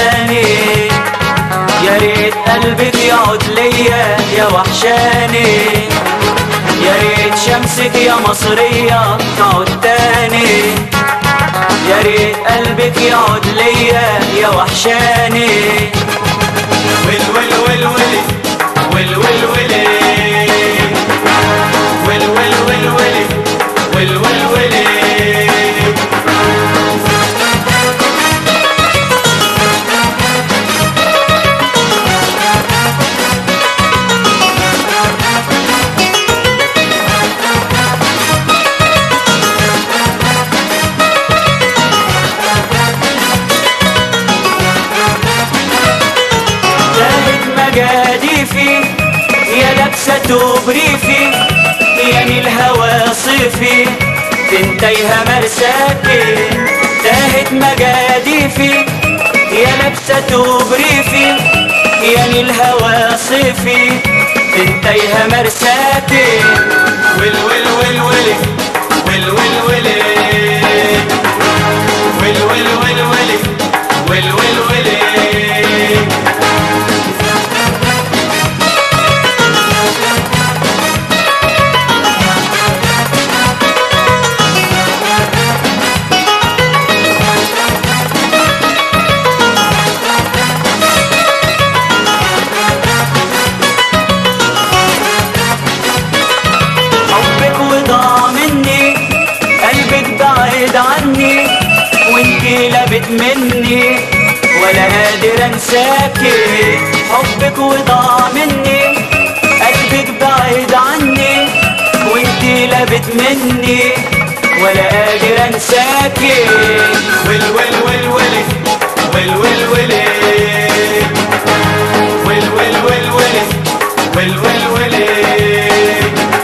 تاني يا ريت قلبك يعود ليا يا وحشاني يا ريت شمسك يا مصرية تعود تاني يا ريت قلبك يعود ليا يا وحشاني ويل ويل ويل ويل ويل ويل ويل ويل ويل ويل ويل ويل ويل ويل زاهد مجاديفي يا لابسة توب ريفي يا نيل هوا صيفي فين تايهة مرساكي زاهد مجاديفي يا لابسة توب ريفي يا نيل هوا صيفي فين تايهة مرساكي ويل ويل ويل ويل ويل ويل ويل ويل ويل ويل ويل ويل ويل ويل حبك وضاع مني قلبك بعيد عني وانتي لابت مني ولا قادر انساكي حبك وضاع مني قلبك بعيد عني وانتي لابت مني ولا قادر انساكي ويل ويل ويل ويل ويل ويل ويل ويل ويل ويل ويل ويل ويل ويل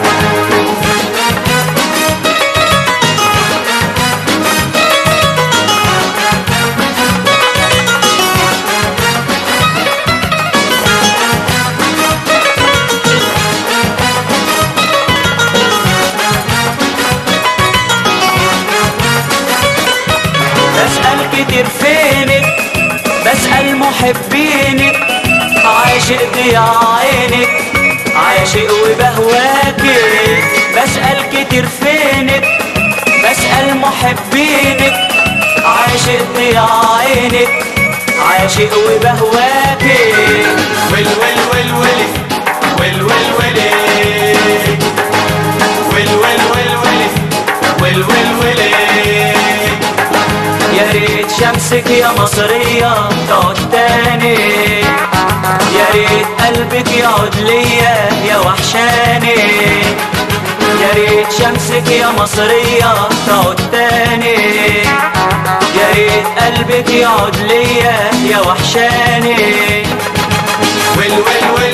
بسأل كتير فينك بسأل محبينك عاشق ضياع عينك عاشق وبهواكي بسأل كتير فينك بسأل محبينك عاشق ضياع عينك عاشق وبهواكي ويل ويل ويل ويل ويل ويل ويل ويل ويل ويل ويل ويل ويل يا ريت شمسك يا مصرية تعود تاني يا ريت قلبك يعود ليا يا وحشاني يا ريت شمسك يا مصرية تعود تاني يا ريت قلبك يعود ليا يا وحشاني ويل ويل ويل